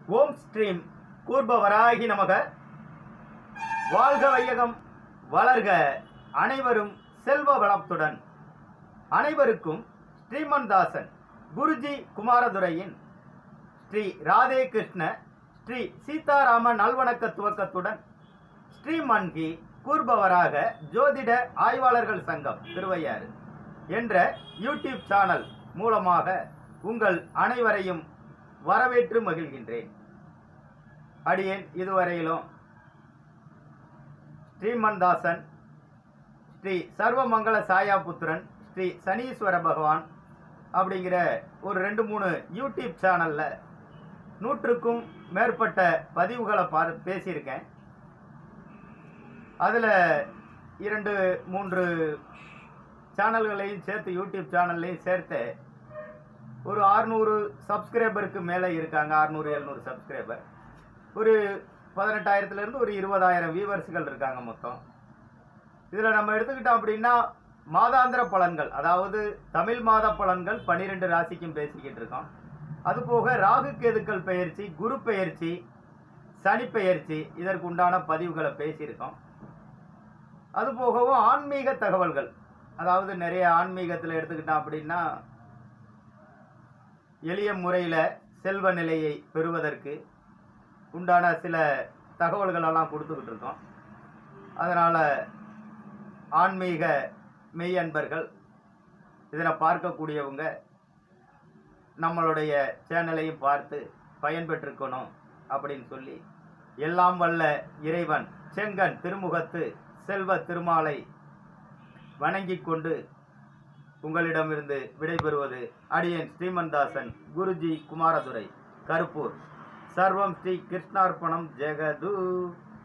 ஓம் stream கூர்பவராகி நமக வாழ்க வையகம் வளர்க அனைவரும் செல்வ வளத்துடன் அனைவருக்கும் ஸ்ரீமன் தாசன் குருஜி குமாரதுரையின் ஸ்ரீ ராதே கிருஷ்ண ஸ்ரீ சீதாராம நல்வணக்க துவக்கத்துடன் ஸ்ரீமன்கி கூர்பவராக ஜோதிட ஆய்வாளர்கள் சங்கம் திருவையாறு என்ற யூடியூப் சேனல் மூலமாக உங்கள் அனைவரையும் வரவேற்று மகிழ்கின்றேன் அடியேன் இதுவரையிலும் ஸ்ரீமன்தாசன் ஸ்ரீ சர்வமங்கள சாயாபுத்திரன் ஸ்ரீ சனீஸ்வர பகவான் அப்படிங்கிற ஒரு ரெண்டு மூணு யூடியூப் சேனலில் நூற்றுக்கும் மேற்பட்ட பதிவுகளை பார் பேசியிருக்கேன் அதில் இரண்டு மூன்று சேனல்களையும் சேர்த்து யூடியூப் சேனல்லையும் சேர்த்து ஒரு ஆறுநூறு சப்ஸ்கிரைபருக்கு மேலே இருக்காங்க அறுநூறு எழுநூறு சப்ஸ்கிரைபர் ஒரு பதினெட்டாயிரத்துலேருந்து ஒரு இருபதாயிரம் வியூவர்ஸ்கள் இருக்காங்க மொத்தம் இதில் நம்ம எடுத்துக்கிட்டோம் அப்படின்னா மாதாந்திர பலன்கள் அதாவது தமிழ் மாத பலன்கள் பன்னிரெண்டு ராசிக்கும் பேசிக்கிட்டு இருக்கோம் அதுபோக ராகு கேதுக்கள் பெயர்ச்சி குரு பெயர்ச்சி சனி பெயர்ச்சி இதற்கு உண்டான பதிவுகளை பேசியிருக்கோம் அதுபோகவும் ஆன்மீக தகவல்கள் அதாவது நிறைய ஆன்மீகத்தில் எடுத்துக்கிட்டோம் அப்படின்னா எளிய முறையில் செல்வ நிலையை பெறுவதற்கு உண்டான சில தகவல்களெல்லாம் கொடுத்துக்கிட்டு இருக்கோம் அதனால் ஆன்மீக மெய் அன்பர்கள் இதனை பார்க்கக்கூடியவங்க நம்மளுடைய சேனலையும் பார்த்து பயன்பெற்றுக்கணும் அப்படின்னு சொல்லி எல்லாம் வல்ல இறைவன் செங்கன் திருமுகத்து செல்வ திருமாலை வணங்கிக் கொண்டு உங்களிடமிருந்து விடைபெறுவது அடியேன் ஸ்ரீமன்தாசன் குருஜி குமாரதுரை கருப்பூர் சர்வம் ஸ்ரீ கிருஷ்ணார்ப்பணம் ஜெகது